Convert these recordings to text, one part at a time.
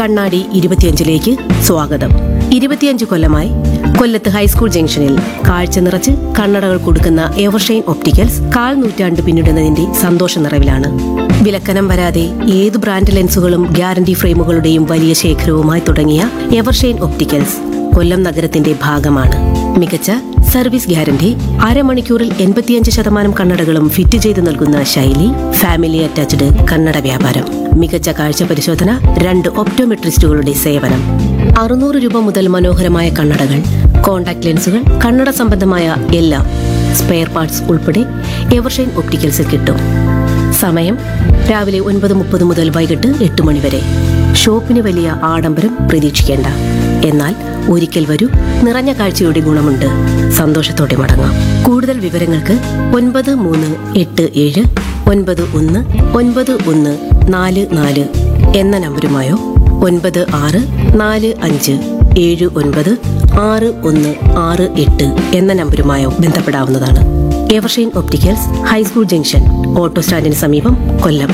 കണ്ണാടി ഇരുപത്തിയഞ്ചിലേക്ക് സ്വാഗതം ഇരുപത്തിയഞ്ച് കൊല്ലമായി കൊല്ലത്ത് ഹൈസ്കൂൾ ജംഗ്ഷനിൽ കാഴ്ച നിറച്ച് കണ്ണടകൾ കൊടുക്കുന്ന എവർഷൈൻ ഒപ്റ്റിക്കൽസ് കാൽ നൂറ്റാണ്ട് പിന്നിടുന്നതിന്റെ സന്തോഷ നിറവിലാണ് വിലക്കനം വരാതെ ഏത് ബ്രാൻഡ് ലെൻസുകളും ഗ്യാരണ്ടി ഫ്രെയിമുകളുടെയും വലിയ ശേഖരവുമായി തുടങ്ങിയ എവർഷൈൻ ഒപ്റ്റിക്കൽസ് കൊല്ലം നഗരത്തിന്റെ ഭാഗമാണ് മികച്ച സർവീസ് ഗ്യാരണ്ടി അരമണിക്കൂറിൽ എൺപത്തിയഞ്ച് ശതമാനം കണ്ണടകളും ഫിറ്റ് ചെയ്ത് നൽകുന്ന ശൈലി ഫാമിലി അറ്റാച്ച്ഡ് കണ്ണട വ്യാപാരം മികച്ച കാഴ്ച പരിശോധന രണ്ട് ഒപ്റ്റോമെട്രിസ്റ്റുകളുടെ സേവനം അറുന്നൂറ് രൂപ മുതൽ മനോഹരമായ കണ്ണടകൾ കോൺടാക്ട് ലെൻസുകൾ കണ്ണട സംബന്ധമായ എല്ലാം സ്പെയർ പാർട്സ് ഉൾപ്പെടെ എവർഷൈൻ ഒപ്റ്റിക്കൽസിൽ കിട്ടും സമയം രാവിലെ ഒൻപത് മുപ്പത് മുതൽ വൈകിട്ട് എട്ട് മണി വരെ ഷോപ്പിന് വലിയ ആഡംബരം പ്രതീക്ഷിക്കേണ്ട എന്നാൽ ഒരിക്കൽ വരൂ നിറഞ്ഞ കാഴ്ചയുടെ ഗുണമുണ്ട് സന്തോഷത്തോടെ മടങ്ങാം കൂടുതൽ വിവരങ്ങൾക്ക് ഒൻപത് മൂന്ന് എട്ട് ഏഴ് ഒൻപത് ഒന്ന് ഒൻപത് ഒന്ന് നാല് നാല് എന്ന നമ്പരുമായോ ഒൻപത് ആറ് നാല് അഞ്ച് ഏഴ് ഒൻപത് ആറ് ഒന്ന് ആറ് എട്ട് എന്ന നമ്പരുമായോ ബന്ധപ്പെടാവുന്നതാണ് Evershine opticals high school junction auto സ്റ്റാൻഡിന് സമീപം കൊല്ലം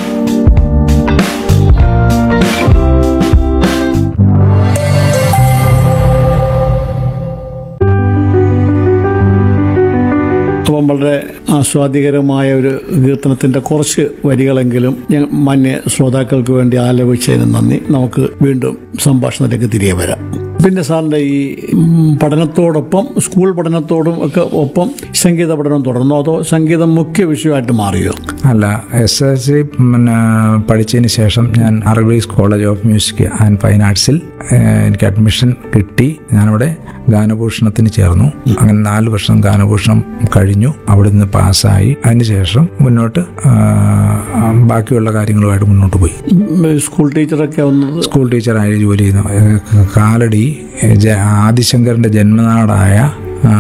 അപ്പം വളരെ ആസ്വാദികരമായ ഒരു കീർത്തനത്തിന്റെ കുറച്ച് വരികളെങ്കിലും ഞാൻ മാന്യ ശ്രോതാക്കൾക്ക് വേണ്ടി ആലപിച്ചതിന് നന്ദി നമുക്ക് വീണ്ടും സംഭാഷണത്തിലേക്ക് തിരികെ വരാം പിന്നെ സാറിന്റെ ഈ ഉം, പഠനത്തോടൊപ്പം സ്കൂൾ പഠനത്തോടും ഒക്കെ ഒപ്പം സംഗീത പഠനം തുടർന്നോ അതോ സംഗീതം മുഖ്യ വിഷയമായിട്ട് മാറിയോ അല്ല എസ് എൽ സി പിന്നെ പഠിച്ചതിന് ശേഷം ഞാൻ അറബീസ് college of music and fine ആർട്സിൽ ഏഹ്, എനിക്ക് അഡ്മിഷൻ കിട്ടി ഞാനവിടെ ഗാനഭൂഷണത്തിന് ചേർന്നു അങ്ങനെ നാല് വർഷം ഗാനഭൂഷണം കഴിഞ്ഞു അവിടെ നിന്ന് പാസ്സായി അതിനുശേഷം മുന്നോട്ട് ആ, ബാക്കിയുള്ള കാര്യങ്ങളുമായിട്ട് മുന്നോട്ട് പോയി ഉം, സ്കൂൾ ടീച്ചറൊക്കെ വന്നത് സ്കൂൾ ടീച്ചറായി ജോലി ചെയ്യുന്നു ഏഹ്, കാലടി ഏഹ്, ജ- ആദിശങ്കറിന്റെ ജന്മനാടായ ആ,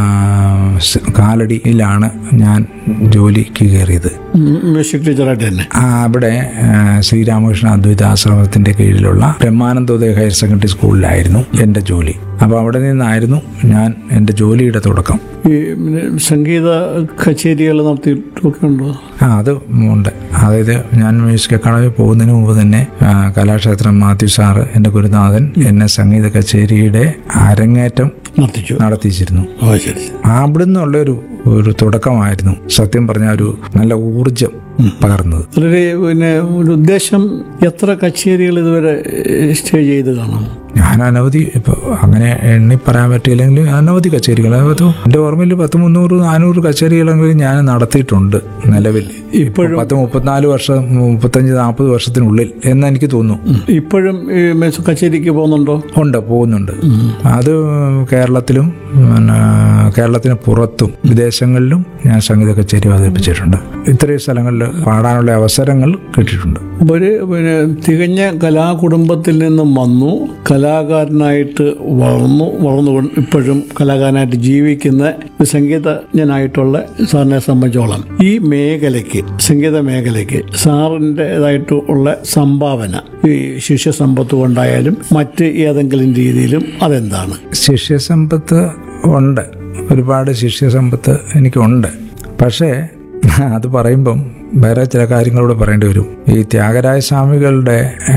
സ് കാലടിയിലാണ് ഞാൻ ജോലിക്ക് കയറിയത് ഉം, മ്യൂസിക് ടീച്ചറായിട്ട് തന്നെ ആ, അവിടെ ആ, ശ്രീരാമകൃഷ്ണ അദ്വൈതാശ്രമത്തിന്റെ കീഴിലുള്ള ബ്രഹ്മാനന്ദോദയ ഹയർ സെക്കൻഡറി സ്കൂളിലായിരുന്നു എൻ്റെ ജോലി അപ്പോൾ അവിടെ നിന്നായിരുന്നു ഞാൻ എൻ്റെ ജോലിയുടെ തുടക്കം ഈ പിന്നെ സംഗീത കച്ചേരികൾ നടത്തിയിട്ടൊക്കെ ഉണ്ടോ ആ അത് ഉണ്ട് അതായത് ഞാൻ മ്യൂസിക് അക്കാഡമി പോകുന്നതിന് മുമ്പ് തന്നെ ആ, കലാക്ഷേത്രം മാത്യു സാറ് എൻ്റെ ഗുരുനാഥൻ എന്നെ സംഗീത കച്ചേരിയുടെ അരങ്ങേറ്റം നടത്തിച്ചു നടത്തിച്ചിരുന്നു ഓ ശരി അവിടെ നിന്നുള്ള ഒരു ഒരു തുടക്കമായിരുന്നു സത്യം പറഞ്ഞ ഒരു നല്ല ഊർജം പകർന്നത് വളരെ പിന്നെ ഒരു ഉദ്ദേശം എത്ര കച്ചേരികൾ ഇതുവരെ സ്റ്റേ ചെയ്ത് കാണാം ഞാൻ അനവധി ഇപ്പൊ അങ്ങനെ എണ്ണി പറയാൻ പറ്റിയില്ലെങ്കിൽ അനവധി കച്ചേരികൾ അതായത് എൻ്റെ ഓർമ്മയിൽ പത്ത് മുന്നൂറ് നാനൂറ് കച്ചേരികളെങ്കിലും ഞാൻ നടത്തിയിട്ടുണ്ട് നിലവിൽ ഇപ്പോഴും പത്ത് മുപ്പത്തിനാല് വർഷം മുപ്പത്തഞ്ച് നാൽപ്പത് വർഷത്തിനുള്ളിൽ എന്ന് എനിക്ക് തോന്നുന്നു ഇപ്പോഴും ഈ മെസ് കച്ചേരിക്ക് പോകുന്നുണ്ടോ ഉണ്ട് പോകുന്നുണ്ട് അത് കേരളത്തിലും പിന്നെ കേരളത്തിന് പുറത്തും വിദേശങ്ങളിലും ഞാൻ സംഗീത കച്ചേരി അവതരിപ്പിച്ചിട്ടുണ്ട് ഇത്രയും സ്ഥലങ്ങളിൽ പാടാനുള്ള അവസരങ്ങൾ കിട്ടിയിട്ടുണ്ട് അപ്പൊ ഒരു പിന്നെ തികഞ്ഞ കലാകുടുംബത്തിൽ നിന്നും വന്നു കലാകാരനായിട്ട് വളർന്നു വളർന്നു കൊണ്ട് ഇപ്പോഴും കലാകാരനായിട്ട് ജീവിക്കുന്ന ഒരു സംഗീതജ്ഞനായിട്ടുള്ള സാറിനെ സംബന്ധിച്ചോളം ഈ മേഖലയ്ക്ക് സംഗീത മേഖലയ്ക്ക് സാറിൻ്റെതായിട്ടുള്ള സംഭാവന ഈ ശിഷ്യസമ്പത്ത് കൊണ്ടായാലും മറ്റ് ഏതെങ്കിലും രീതിയിലും അതെന്താണ് ശിഷ്യസമ്പത്ത് ഉണ്ട് ഒരുപാട് ശിഷ്യസമ്പത്ത് എനിക്കുണ്ട് പക്ഷേ അത് പറയുമ്പം വേറെ ചില കാര്യങ്ങളൂടെ പറയേണ്ടി വരും ഈ ത്യാഗരായ സ്വാമികളുടെ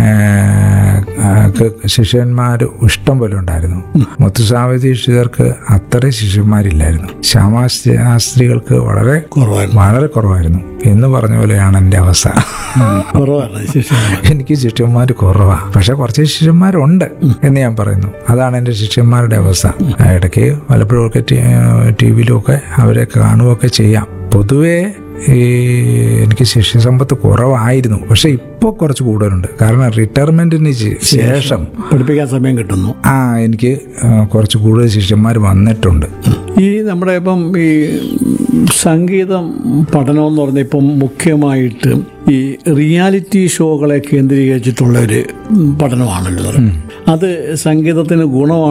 ശിഷ്യന്മാർ ഇഷ്ടം പോലെ ഉണ്ടായിരുന്നു മുത്തുസ്വാമി ദീക്ഷിതർക്ക് അത്രയും ശിഷ്യന്മാരില്ലായിരുന്നു ശ്യാമാശാസ്ത്രികൾക്ക് വളരെ കുറവായിരുന്നു വളരെ കുറവായിരുന്നു എന്ന് പറഞ്ഞ പോലെയാണ് എൻ്റെ അവസ്ഥ കുറവാണ് ശിഷ്യന്മാർ എനിക്ക് ശിഷ്യന്മാർ കുറവാണ് പക്ഷെ കുറച്ച് ശിഷ്യന്മാരുണ്ട് എന്ന് ഞാൻ പറയുന്നു അതാണ് എൻ്റെ ശിഷ്യന്മാരുടെ അവസ്ഥ ഇടയ്ക്ക് പലപ്പോഴും ഒക്കെ ടി വിയിലൊക്കെ അവരെ കാണുകയൊക്കെ ചെയ്യാം പൊതുവേ ഈ എനിക്ക് ശിഷ്യസമ്പത്ത് കുറവായിരുന്നു പക്ഷെ ഇപ്പോൾ കുറച്ച് കൂടുതലുണ്ട് കാരണം റിട്ടയർമെന്റിന് ശേഷം പഠിപ്പിക്കാൻ സമയം കിട്ടുന്നു ആ എനിക്ക് ആ, കുറച്ച് കൂടുതൽ ശിഷ്യന്മാർ വന്നിട്ടുണ്ട് ഈ നമ്മുടെ ഇപ്പം ഈ സംഗീതം പഠനം എന്ന് പറഞ്ഞാൽ ഇപ്പം മുഖ്യമായിട്ട് ഈ റിയാലിറ്റി ഷോകളെ കേന്ദ്രീകരിച്ചിട്ടുള്ള ഒരു പഠനമാണല്ലോ അത് സംഗീതത്തിന് ഗുണമാണ്